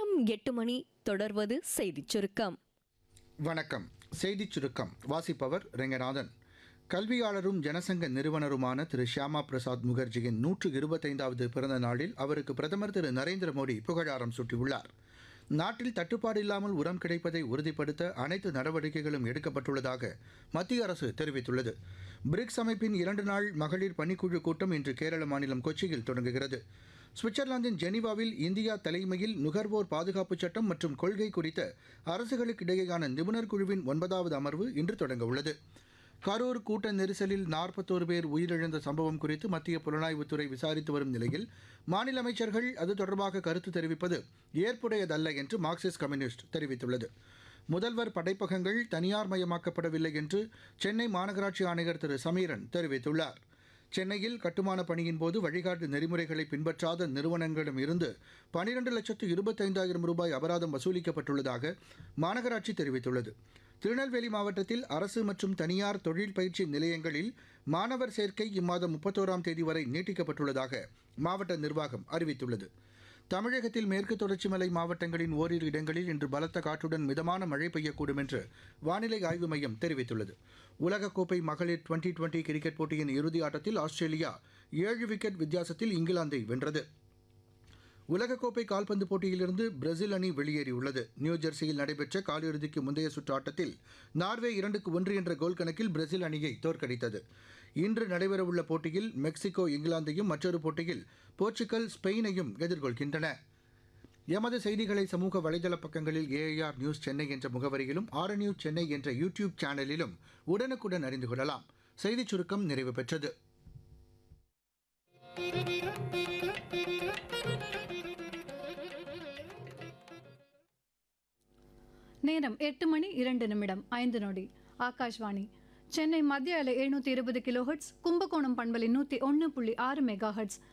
நேரம் எட்டு மணி தொடர்வது செய்திச் சுருக்கம் வணக்கம் செய்திச் சுருக்கம் வாசிப்பவர் ரெங்கநாதன் கல்வியாளரும் ஜனசங்க நிறுவனருமான திரு ஷியாமா பிரசாத் முகர்ஜியின் நூற்று இருபத்தைந்தாவது பிறந்த நாளில் அவருக்கு பிரதமர் திரு நரேந்திர மோடி புகழாரம் சூட்டியுள்ளார் நாட்டில் தட்டுப்பாடு இல்லாமல் உரம் கிடைப்பதை உறுதிப்படுத்த அனைத்து நடவடிக்கைகளும் எடுக்கப்பட்டுள்ளதாக மத்திய அரசு தெரிவித்துள்ளது பிரிக்ஸ் அமைப்பின் இரண்டு நாள் மகளிர் பணிக்குழு கூட்டம் இன்று கேரள மாநிலம் கொச்சியில் தொடங்குகிறது சுவிட்சர்லாந்தின் ஜெனீவாவில் இந்தியா தலைமையில் நுகர்வோர் பாதுகாப்பு சட்டம் மற்றும் கொள்கை குறித்த அரசுகளுக்கிடையேயான நிபுணர் குழுவின் ஒன்பதாவது அமர்வு இன்று தொடங்க உள்ளது கரூர் கூட்ட நெரிசலில் நாற்பத்தோரு பேர் உயிரிழந்த சம்பவம் குறித்து மத்திய புலனாய்வுத்துறை விசாரித்து வரும் நிலையில் மாநில அமைச்சர்கள் அது தொடர்பாக கருத்து தெரிவிப்பது ஏற்புடையதல்ல என்று மார்க்சிஸ்ட் கம்யூனிஸ்ட் தெரிவித்துள்ளது முதல்வர் படைப்பகங்கள் தனியார் மயமாக்கப்படவில்லை என்று சென்னை மாநகராட்சி ஆணையர் திரு சமீரன் தெரிவித்துள்ளார் சென்னையில் கட்டுமான பணியின் போது வழிகாட்டு நெறிமுறைகளை பின்பற்றாத நிறுவனங்களிடம் இருந்து பனிரெண்டு லட்சத்து இருபத்தைந்தாயிரம் ரூபாய் அபராதம் வசூலிக்கப்பட்டுள்ளதாக மாநகராட்சி தெரிவித்துள்ளது திருநெல்வேலி மாவட்டத்தில் அரசு மற்றும் தனியார் தொழில் பயிற்சி நிலையங்களில் மாணவர் சேர்க்கை இம்மாதம் முப்பத்தோராம் தேதி வரை நீட்டிக்கப்பட்டுள்ளதாக மாவட்ட நிர்வாகம் அறிவித்துள்ளது தமிழகத்தில் மேற்கு தொடர்ச்சி மலை மாவட்டங்களின் ஓரிரு இடங்களில் இன்று பலத்த காற்றுடன் மிதமான மழை பெய்யக்கூடும் என்று வானிலை ஆய்வு மையம் தெரிவித்துள்ளது உலகக்கோப்பை மகளிர் டுவெண்டி டுவெண்டி கிரிக்கெட் போட்டியின் இறுதி ஆட்டத்தில் ஆஸ்திரேலியா ஏழு விக்கெட் வித்தியாசத்தில் இங்கிலாந்தை வென்றது உலகக்கோப்பை கால்பந்து போட்டியிலிருந்து பிரேசில் அணி வெளியேறியுள்ளது நியூ ஜெர்சியில் நடைபெற்ற காலிறுதிக்கு முந்தைய சுற்று ஆட்டத்தில் நார்வே இரண்டுக்கு ஒன்று என்ற கோல் கணக்கில் பிரேசில் அணியை தோற்கடித்தது இன்று நடைபெறவுள்ள போட்டியில் மெக்சிகோ இங்கிலாந்தையும் மற்றொரு போட்டியில் போர்ச்சுகல் ஸ்பெயினையும் எதிர்கொள்கின்றன எமது செய்திகளை சமூக வலைதள பக்கங்களில் ஏஐஆர் நியூஸ் சென்னை என்ற முகவரியிலும் ஆர் நியூஸ் சென்னை என்ற யூடியூப் சேனலிலும் உடனுக்குடன் அறிந்து கொள்ளலாம் செய்திச் சுருக்கம் நிறைவு பெற்றது நேரம் எட்டு மணி இரண்டு நிமிடம் ஐந்து நொடி ஆகாஷ்வாணி சென்னை மத்திய அலை எழுநூத்தி இருபது கிலோஹெட்ஸ் கும்பகோணம் பண்பலை நூத்தி ஒன்று புள்ளி ஆறு மெகா ஹெட்ஸ்